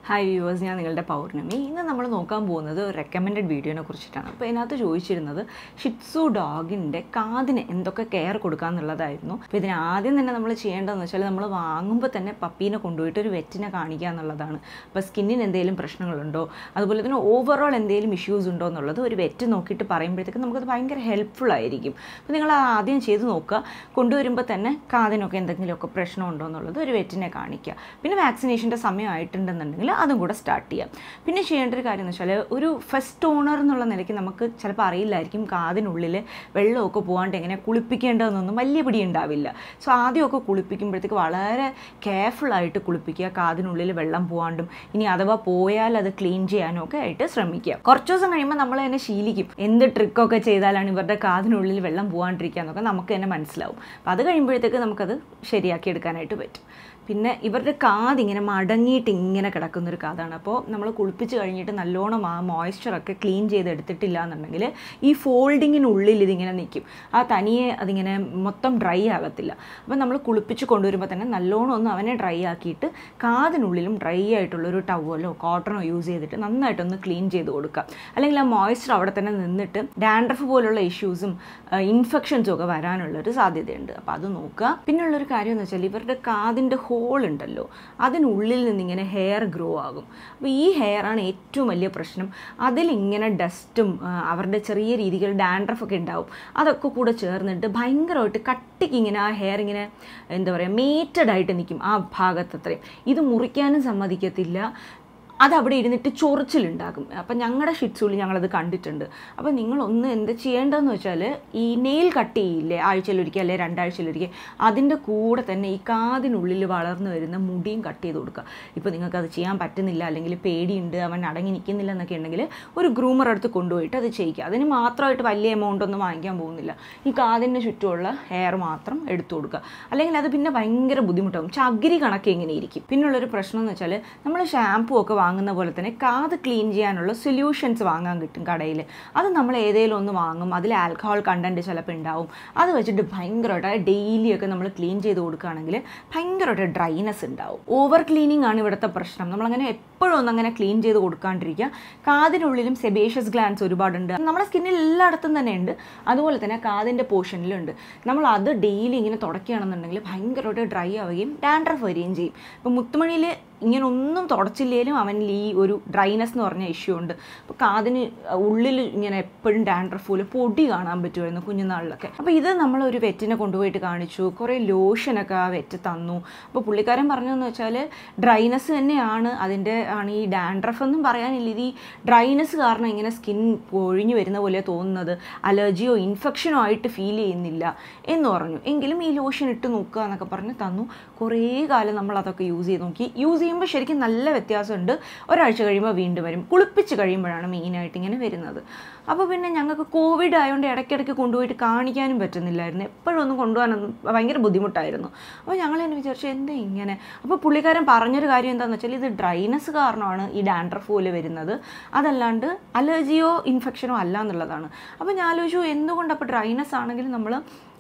hi viewers ഞാൻ നിങ്ങളുടെ പൗർണമി ഇന്ന് നമ്മൾ നോക്കാൻ പോകുന്നത് ഒരു റെക്കമെൻഡഡ് വീഡിയോനെ കുറിച്ചിട്ടാണ് അപ്പോൾ ഇതിനകത്ത് ചോദിച്ചിരുന്നത് ഷിറ്റ്സു ഡോഗിൻ്റെ കാതിന് എന്തൊക്കെ കെയർ കൊടുക്കാന്നുള്ളതായിരുന്നു അപ്പോൾ ഇതിന് ആദ്യം തന്നെ നമ്മൾ ചെയ്യേണ്ടതെന്ന് വെച്ചാൽ നമ്മൾ വാങ്ങുമ്പോൾ തന്നെ പപ്പീനെ കൊണ്ടുപോയിട്ട് ഒരു വെറ്റിനെ കാണിക്കുക എന്നുള്ളതാണ് അപ്പോൾ സ്കിന്നിന് എന്തെങ്കിലും പ്രശ്നങ്ങളുണ്ടോ അതുപോലെ തന്നെ ഓവറോൾ എന്തെങ്കിലും ഇഷ്യൂസ് ഉണ്ടോ എന്നുള്ളത് ഒരു വെറ്റ് നോക്കിയിട്ട് പറയുമ്പോഴത്തേക്ക് നമുക്കത് ഭയങ്കര ഹെൽപ്ഫുൾ ആയിരിക്കും അപ്പോൾ നിങ്ങൾ ആദ്യം ചെയ്ത് നോക്കുക കൊണ്ടുവരുമ്പോൾ തന്നെ കാതിനൊക്കെ എന്തെങ്കിലുമൊക്കെ പ്രശ്നമുണ്ടോ എന്നുള്ളത് ഒരു വെറ്റിനെ കാണിക്കുക പിന്നെ വാക്സിനേഷൻ്റെ സമയമായിട്ടുണ്ടെന്നുണ്ടെങ്കിൽ അതും കൂടെ സ്റ്റാർട്ട് ചെയ്യാം പിന്നെ ചെയ്യേണ്ട ഒരു കാര്യം എന്ന് വെച്ചാൽ ഒരു ഫസ്റ്റ് ഓണർ എന്നുള്ള നിലയ്ക്ക് നമുക്ക് ചിലപ്പോൾ അറിയില്ലായിരിക്കും കാതിനുള്ളിൽ വെള്ളമൊക്കെ പോകാണ്ട് എങ്ങനെ കുളിപ്പിക്കേണ്ടതെന്നൊന്നും വലിയ പിടി ഉണ്ടാവില്ല സോ ആദ്യമൊക്കെ കുളിപ്പിക്കുമ്പോഴത്തേക്ക് വളരെ കെയർഫുള്ളായിട്ട് കുളിപ്പിക്കുക കാതിനുള്ളിൽ വെള്ളം പോകാണ്ടും ഇനി അഥവാ പോയാൽ അത് ക്ലീൻ ചെയ്യാനും ഒക്കെ ആയിട്ട് ശ്രമിക്കുക കുറച്ച് ദിവസം കഴിയുമ്പോൾ നമ്മൾ തന്നെ ശീലിക്കും എന്ത് ട്രിക്കൊക്കെ ചെയ്താലാണ് ഇവരുടെ കാതിനുള്ളിൽ വെള്ളം പോകാണ്ടിരിക്കുക എന്നൊക്കെ നമുക്ക് തന്നെ മനസ്സിലാവും അപ്പോൾ അത് കഴിയുമ്പോഴത്തേക്ക് നമുക്കത് ശരിയാക്കി എടുക്കാനായിട്ട് പറ്റും പിന്നെ ഇവരുടെ കാത് ഇങ്ങനെ മടങ്ങിയിട്ട് ഇങ്ങനെ കിടക്കുന്നൊരു കാതാണ് അപ്പോൾ നമ്മൾ കുളിപ്പിച്ച് കഴിഞ്ഞിട്ട് നല്ലോണം ആ മോയ്സ്ചറൊക്കെ ക്ലീൻ ചെയ്ത് എടുത്തിട്ടില്ല എന്നുണ്ടെങ്കിൽ ഈ ഫോൾഡിങ്ങിനുള്ളിൽ ഇതിങ്ങനെ നിൽക്കും ആ തനിയെ അതിങ്ങനെ മൊത്തം ഡ്രൈ ആകത്തില്ല അപ്പോൾ നമ്മൾ കുളിപ്പിച്ച് കൊണ്ടുവരുമ്പോൾ തന്നെ നല്ലോണം ഒന്ന് അവനെ ഡ്രൈ ആക്കിയിട്ട് കാതിനുള്ളിലും ഡ്രൈ ആയിട്ടുള്ളൊരു ടവലോ കോട്ടണോ യൂസ് ചെയ്തിട്ട് നന്നായിട്ടൊന്ന് ക്ലീൻ ചെയ്ത് കൊടുക്കുക അല്ലെങ്കിൽ ആ മോയ്സ്ചർ അവിടെ തന്നെ നിന്നിട്ട് ഡാൻഡ്രഫ് പോലുള്ള ഇഷ്യൂസും ഇൻഫെക്ഷൻസും ഒക്കെ വരാനുള്ളൊരു സാധ്യതയുണ്ട് അപ്പോൾ അത് നോക്കുക പിന്നുള്ളൊരു കാര്യം എന്ന് വെച്ചാൽ ഇവരുടെ കാതിൻ്റെ ഹോൾ ഉണ്ടല്ലോ അതിനുള്ളിൽ നിന്നിങ്ങനെ ഹെയർ ഗ്രോ ആകും അപ്പോൾ ഈ ഹെയറാണ് ഏറ്റവും വലിയ പ്രശ്നം അതിലിങ്ങനെ ഡസ്റ്റും അവരുടെ ചെറിയ രീതിയിൽ ഡാൻഡ്രഫ് ഒക്കെ ഉണ്ടാവും അതൊക്കെ കൂടെ ചേർന്നിട്ട് ഭയങ്കരമായിട്ട് കട്ടിക്ക് ഇങ്ങനെ ആ ഹെയർ ഇങ്ങനെ എന്താ പറയുക മേറ്റഡ് ആയിട്ട് നിൽക്കും ആ ഭാഗത്ത് അത്രയും ഇത് മുറിക്കാനും സമ്മതിക്കത്തില്ല അത് അവിടെ ഇരുന്നിട്ട് ചൊറിച്ചിലുണ്ടാകും അപ്പം ഞങ്ങളുടെ ഷിറ്റ്സുള്ളിൽ ഞങ്ങളത് കണ്ടിട്ടുണ്ട് അപ്പം നിങ്ങളൊന്ന് എന്ത് ചെയ്യേണ്ടതെന്ന് വെച്ചാൽ ഈ നെയിൽ കട്ട് ചെയ്യില്ലേ ആഴ്ചയിലൊരിക്കൽ അല്ലെങ്കിൽ രണ്ടാഴ്ചയിലൊരിക്കൽ അതിൻ്റെ കൂടെ തന്നെ ഈ കാതിനുള്ളിൽ വളർന്നു വരുന്ന മുടിയും കട്ട് ചെയ്ത് കൊടുക്കുക ഇപ്പോൾ നിങ്ങൾക്കത് ചെയ്യാൻ പറ്റുന്നില്ല അല്ലെങ്കിൽ പേടിയുണ്ട് അവൻ അടങ്ങി നിൽക്കുന്നില്ല എന്നൊക്കെ ഉണ്ടെങ്കിൽ ഒരു ഗ്രൂമർ അടുത്ത് കൊണ്ടുപോയിട്ട് അത് ചെയ്യിക്കുക അതിന് മാത്രമായിട്ട് വലിയ എമൗണ്ട് ഒന്നും വാങ്ങിക്കാൻ പോകുന്നില്ല ഈ കാതിന് ചുറ്റുമുള്ള ഹെയർ മാത്രം എടുത്തു കൊടുക്കുക അല്ലെങ്കിൽ അത് പിന്നെ ഭയങ്കര ബുദ്ധിമുട്ടാകും ചകിരി കണക്ക് എങ്ങനെ ഇരിക്കും പിന്നുള്ളൊരു പ്രശ്നം എന്ന് വെച്ചാൽ നമ്മൾ ഷാമ്പൂ ഒക്കെ വാങ്ങുന്ന പോലെ തന്നെ കാത് ക്ലീൻ ചെയ്യാനുള്ള സൊല്യൂഷൻസ് വാങ്ങാൻ കിട്ടും കടയിൽ അത് നമ്മൾ ഏതെങ്കിലും ഒന്ന് വാങ്ങും അതിൽ ആൽക്കഹോൾ കണ്ടൻറ്റ് ചിലപ്പോൾ ഉണ്ടാവും അത് വെച്ചിട്ട് ഭയങ്കരമായിട്ട് ഡെയിലി ഒക്കെ നമ്മൾ ക്ലീൻ ചെയ്ത് കൊടുക്കുകയാണെങ്കിൽ ഭയങ്കരമായിട്ട് ഡ്രൈനെസ് ഉണ്ടാവും ഓവർ ക്ലീനിങ് ആണ് ഇവിടുത്തെ പ്രശ്നം നമ്മളങ്ങനെ എപ്പോഴും ഒന്നും അങ്ങനെ ക്ലീൻ ചെയ്ത് കൊടുക്കാണ്ടിരിക്കുക കാതിനുള്ളിലും സെബേഷ്യസ് ഗ്ലാൻസ് ഒരുപാടുണ്ട് നമ്മുടെ സ്കിന്നിൽ എല്ലായിടത്തും തന്നെ ഉണ്ട് അതുപോലെ തന്നെ കാതിൻ്റെ പോർഷനിലുണ്ട് നമ്മൾ അത് ഡെയിലി ഇങ്ങനെ തുടക്കുകയാണെന്നുണ്ടെങ്കിൽ ഭയങ്കരമായിട്ട് ഡ്രൈ ആവുകയും ഡാൻഡ്രഫ് വരികയും ചെയ്യും ഇപ്പോൾ മുത്തുമണിയിൽ ഇങ്ങനെ ഒന്നും തുടച്ചില്ലേലും അവനിൽ ഈ ഒരു ഡ്രൈനെസ് എന്ന് പറഞ്ഞ ഇഷ്യൂ ഉണ്ട് അപ്പോൾ കാതിന് ഉള്ളിൽ ഇങ്ങനെ എപ്പോഴും ഡാൻഡ്രഫ് പോലെ പൊടി കാണാൻ പറ്റുമായിരുന്നു കുഞ്ഞുനാളിലൊക്കെ അപ്പോൾ ഇത് നമ്മൾ ഒരു വെറ്റിനെ കൊണ്ടുപോയിട്ട് കാണിച്ചു കുറേ ലോഷനൊക്കെ ആ വെറ്റ് തന്നു അപ്പോൾ പുള്ളിക്കാരൻ പറഞ്ഞതെന്ന് വെച്ചാൽ ഡ്രൈനെസ് തന്നെയാണ് അതിൻ്റെ ആണ് ഈ ഡാൻഡ്രഫ് എന്നും പറയാനില്ല ഇത് ഈ ഡ്രൈനെസ് കാരണം ഇങ്ങനെ സ്കിൻ പൊഴിഞ്ഞു വരുന്ന പോലെ തോന്നുന്നത് അലർജിയോ ഇൻഫെക്ഷനോ ആയിട്ട് ഫീൽ ചെയ്യുന്നില്ല എന്ന് പറഞ്ഞു എങ്കിലും ഈ ലോഷൻ ഇട്ട് നോക്കുക എന്നൊക്കെ പറഞ്ഞ് തന്നു കുറേ കാലം നമ്മൾ അതൊക്കെ യൂസ് ചെയ്ത് നോക്കി യൂസ് ചെയ്യുമ്പോൾ ശരിക്കും നല്ല വ്യത്യാസമുണ്ട് ഒരാഴ്ച കഴിയുമ്പോൾ വീണ്ടും വരും കുളിപ്പിച്ച് കഴിയുമ്പോഴാണ് മെയിനായിട്ട് ഇങ്ങനെ വരുന്നത് അപ്പോൾ പിന്നെ ഞങ്ങൾക്ക് കോവിഡ് ആയതുകൊണ്ട് ഇടയ്ക്കിടയ്ക്ക് കൊണ്ടുപോയിട്ട് കാണിക്കാനും പറ്റുന്നില്ലായിരുന്നു എപ്പോഴും ഒന്നും കൊണ്ടുപോകാനൊന്നും ഭയങ്കര ബുദ്ധിമുട്ടായിരുന്നു അപ്പോൾ ഞങ്ങൾ തന്നെ വിചാരിച്ചു എന്താ ഇങ്ങനെ അപ്പോൾ പുള്ളിക്കാരൻ പറഞ്ഞൊരു കാര്യം എന്താണെന്ന് വെച്ചാൽ ഇത് ഡ്രൈനെസ് കാരണമാണ് ഈ ഡാൻഡ്രഫ് പോലെ വരുന്നത് അതല്ലാണ്ട് അലർജിയോ ഇൻഫെക്ഷനോ അല്ല എന്നുള്ളതാണ് അപ്പോൾ ഞാൻ ആലോചിച്ചു എന്തുകൊണ്ട് അപ്പോൾ ഡ്രൈനെസ് ആണെങ്കിൽ നമ്മൾ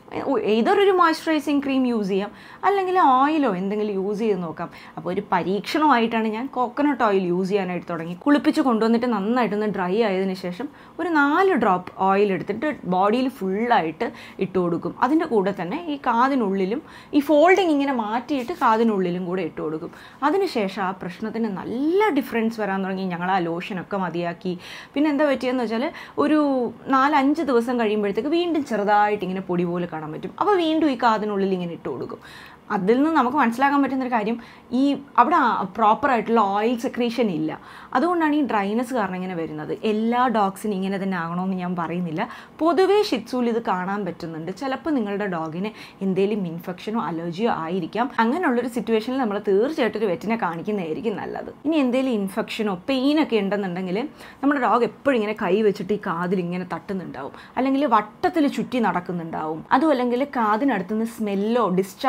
ഏതൊരു മോയ്സ്ചറൈസിങ് ക്രീം യൂസ് ചെയ്യാം അല്ലെങ്കിൽ ഓയിലോ എന്തെങ്കിലും യൂസ് ചെയ്ത് നോക്കാം അപ്പോൾ ഒരു പരീക്ഷണമായിട്ടാണ് ഞാൻ കോക്കനട്ട് ഓയിൽ യൂസ് ചെയ്യാനായിട്ട് തുടങ്ങി കുളിപ്പിച്ച് കൊണ്ടുവന്നിട്ട് നന്നായിട്ടൊന്ന് ഡ്രൈ ആയതിനു ശേഷം ഒരു നാല് ഡ്രോപ്പ് ഓയിൽ എടുത്തിട്ട് ബോഡിയിൽ ഫുള്ളായിട്ട് ഇട്ട് കൊടുക്കും അതിൻ്റെ കൂടെ തന്നെ ഈ കാതിനുള്ളിലും ഈ ഫോൾഡിങ് ഇങ്ങനെ മാറ്റിയിട്ട് കാതിനുള്ളിലും കൂടെ ഇട്ട് കൊടുക്കും അതിനുശേഷം ആ പ്രശ്നത്തിന് നല്ല ഡിഫറൻസ് വരാൻ തുടങ്ങി ഞങ്ങൾ ആ ലോഷനൊക്കെ മതിയാക്കി പിന്നെ എന്താ പറ്റിയെന്ന് വെച്ചാൽ ഒരു നാലഞ്ച് ദിവസം കഴിയുമ്പോഴത്തേക്ക് വീണ്ടും ചെറുതായിട്ട് ഇങ്ങനെ പൊടി പോലെ കാണാൻ പറ്റും അപ്പോൾ വീണ്ടും ഈ കാതിനുള്ളിൽ ഇങ്ങനെ ഇട്ട് കൊടുക്കും അതിൽ നിന്ന് നമുക്ക് മനസ്സിലാക്കാൻ പറ്റുന്നൊരു കാര്യം ഈ അവിടെ പ്രോപ്പറായിട്ടുള്ള ഓയിൽ സെക്രീഷൻ ഇല്ല അതുകൊണ്ടാണ് ഈ ഡ്രൈനെസ് കാരണം ഇങ്ങനെ വരുന്നത് എല്ലാ ഡോഗ്സിനും ഇങ്ങനെ തന്നെ ആകണമെന്ന് ഞാൻ പറയുന്നില്ല പൊതുവേ ഷിറ്റ്സൂൽ ഇത് കാണാൻ പറ്റുന്നുണ്ട് ചിലപ്പോൾ നിങ്ങളുടെ ഡോഗിന് എന്തെങ്കിലും ഇൻഫെക്ഷനോ അലർജിയോ ആയിരിക്കാം അങ്ങനെയുള്ളൊരു സിറ്റുവേഷനിൽ നമ്മൾ തീർച്ചയായിട്ടും ഒരു വെറ്റിനെ കാണിക്കുന്നതായിരിക്കും നല്ലത് ഇനി എന്തെങ്കിലും ഇൻഫെക്ഷനോ പെയിനൊക്കെ ഉണ്ടെന്നുണ്ടെങ്കിൽ നമ്മുടെ ഡോഗ് എപ്പോഴും ഇങ്ങനെ കൈ വെച്ചിട്ട് ഈ കാതിൽ ഇങ്ങനെ തട്ടുന്നുണ്ടാവും അല്ലെങ്കിൽ വട്ടത്തിൽ ചുറ്റി നടക്കുന്നുണ്ടാവും അതും അല്ലെങ്കിൽ കാതിനടുത്തുനിന്ന് സ്മെല്ലോ ഡിസ്ചാർജ് ഒക്കെ വരുന്ന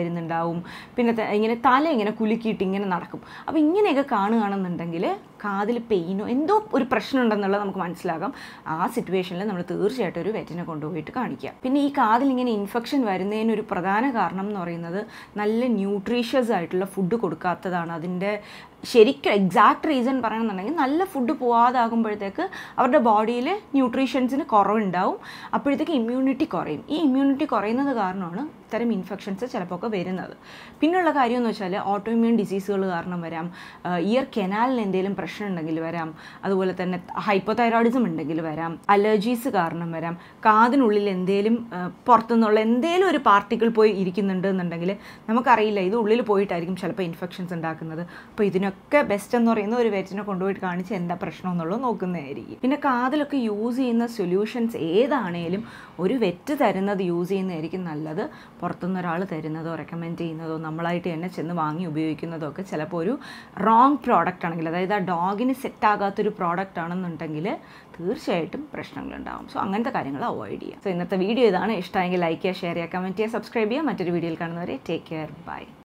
വരുന്നുണ്ടാവും പിന്നെ ത- ഇങ്ങനെ തല ഇങ്ങനെ കുലുക്കിയിട്ട് ഇങ്ങനെ നടക്കും അപ്പോൾ ഇങ്ങനെയൊക്കെ കാണുകയാണെന്നുണ്ടെങ്കിൽ കാതിൽ പെയിനോ എന്തോ ഒരു പ്രശ്നം ഉണ്ടെന്നുള്ളത് നമുക്ക് മനസ്സിലാകാം ആ സിറ്റുവേഷനിൽ നമ്മൾ തീർച്ചയായിട്ടും ഒരു വെറ്റിനെ കൊണ്ടുപോയിട്ട് കാണിക്കുക പിന്നെ ഈ കാതിൽ ഇങ്ങനെ ഇൻഫെക്ഷൻ വരുന്നതിന് ഒരു പ്രധാന കാരണം എന്ന് പറയുന്നത് നല്ല ന്യൂട്രീഷ്യസ് ആയിട്ടുള്ള ഫുഡ് കൊടുക്കാത്തതാണ് അതിൻ്റെ ശരിക്കും എക്സാക്ട് റീസൺ പറയണമെന്നുണ്ടെങ്കിൽ നല്ല ഫുഡ് പോവാതാകുമ്പോഴത്തേക്ക് അവരുടെ ബോഡിയിൽ ന്യൂട്രീഷ്യൻസിന് കുറവുണ്ടാവും അപ്പോഴത്തേക്ക് ഇമ്മ്യൂണിറ്റി കുറയും ഈ ഇമ്മ്യൂണിറ്റി കുറയുന്നത് കാരണമാണ് ഇത്തരം ഇൻഫെക്ഷൻസ് ചിലപ്പോൾ ഒക്കെ വരുന്നത് പിന്നുള്ള കാര്യം എന്ന് വെച്ചാൽ ഓട്ടോ ഇമ്മ്യൂൺ ഡിസീസുകൾ കാരണം വരാം ഇയർ കെനാലിന് എന്തെങ്കിലും പ്രശ്നം ഉണ്ടെങ്കിൽ വരാം അതുപോലെ തന്നെ ഹൈപ്പോതൈറോയിഡിസം ഉണ്ടെങ്കിൽ വരാം അലർജീസ് കാരണം വരാം കാതിനുള്ളിൽ എന്തെങ്കിലും പുറത്തുനിന്നുള്ള എന്തെങ്കിലും ഒരു പാർട്ടിക്കിൾ പോയി ഇരിക്കുന്നുണ്ട് എന്നുണ്ടെങ്കിൽ നമുക്കറിയില്ല ഇത് ഉള്ളിൽ പോയിട്ടായിരിക്കും ചിലപ്പോൾ ഇൻഫെക്ഷൻസ് ഉണ്ടാക്കുന്നത് അപ്പോൾ ഇതിനൊക്കെ ബെസ്റ്റ് എന്ന് പറയുന്ന ഒരു വെറ്റിനെ കൊണ്ടുപോയിട്ട് കാണിച്ച് എന്താ പ്രശ്നം എന്നുള്ളത് നോക്കുന്നതായിരിക്കും പിന്നെ കാതിലൊക്കെ യൂസ് ചെയ്യുന്ന സൊല്യൂഷൻസ് ഏതാണേലും ഒരു വെറ്റ് തരുന്നത് യൂസ് ചെയ്യുന്നതായിരിക്കും നല്ലത് പുറത്തുനിന്ന് ഒരാൾ തരുന്നതോ റെക്കമെൻഡ് ചെയ്യുന്നതോ നമ്മളായിട്ട് തന്നെ ചെന്ന് വാങ്ങി ഉപയോഗിക്കുന്നതോ ഒക്കെ ചിലപ്പോൾ ഒരു റോങ് പ്രോഡക്റ്റ് ആണെങ്കിൽ അതായത് ആ ഡോഗിന് സെറ്റ് ആകാത്തൊരു പ്രോഡക്റ്റ് ആണെന്നുണ്ടെങ്കിൽ തീർച്ചയായിട്ടും പ്രശ്നങ്ങളുണ്ടാവും സോ അങ്ങനത്തെ കാര്യങ്ങൾ അവോയ്ഡ് ചെയ്യുക സോ ഇന്നത്തെ വീഡിയോ ഇതാണ് ഇഷ്ടമെങ്കിൽ ലൈക്ക് ചെയ്യുക ഷെയർ ചെയ്യുക കമൻറ്റ് ചെയ്യുക സബ്സ്ക്രൈബ് ചെയ്യുക മറ്റൊരു വീഡിയോയിൽ കാണുന്നവരെ ടേക്ക് കെയർ ബൈ